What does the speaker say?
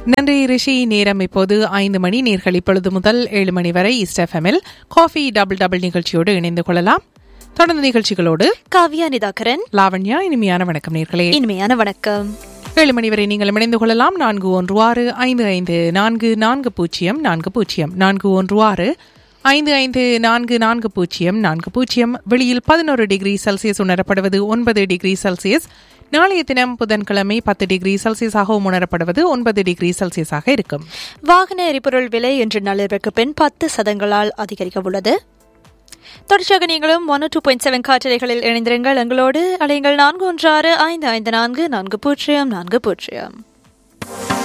நன்றி ரிஷி நேரம் இப்போது ஐந்து மணி நேர்கள் இப்பொழுது முதல் ஏழு மணி வரை ஈஸ்ட் எஃப்எம்மில் காஃபி டபுள் டபுள் நிகழ்ச்சியோடு இணைந்து கொள்ளலாம் தொடர்ந்து நிகழ்ச்சிகளோடு காவ்யா நிதாகரன் லாவண்யா இனிமையான வணக்கம் நேர்களே இனிமையான வணக்கம் ஏழு மணி வரை நீங்கள் இணைந்து கொள்ளலாம் நான்கு ஒன்று ஆறு ஐந்து ஐந்து நான்கு நான்கு பூஜ்ஜியம் நான்கு பூஜ்ஜியம் நான்கு ஒன்று ஆறு ஐந்து ஐந்து நான்கு நான்கு பூஜ்ஜியம் நான்கு பூஜ்ஜியம் வெளியில் பதினோரு டிகிரி செல்சியஸ் உணரப்படுவது ஒன்பது டிகிரி செல்சியஸ் நாளைய தினம் புதன்கிழமை பத்து டிகிரி செல்சியஸாகவும் உணரப்படுவது ஒன்பது டிகிரி செல்சியஸாக இருக்கும் வாகன எரிபொருள் விலை இன்று நள்ளிரவுக்கு பின் பத்து சதங்களால் அதிகரிக்க உள்ளது தொடர்ச்சியாக நீங்களும் ஒன் டூ பாயிண்ட் செவன் காற்றலைகளில் இணைந்திருங்கள் எங்களோடு அலையுங்கள் நான்கு ஒன்று ஆறு ஐந்து ஐந்து நான்கு நான்கு பூஜ்ஜியம் நான்கு பூஜ்ஜியம்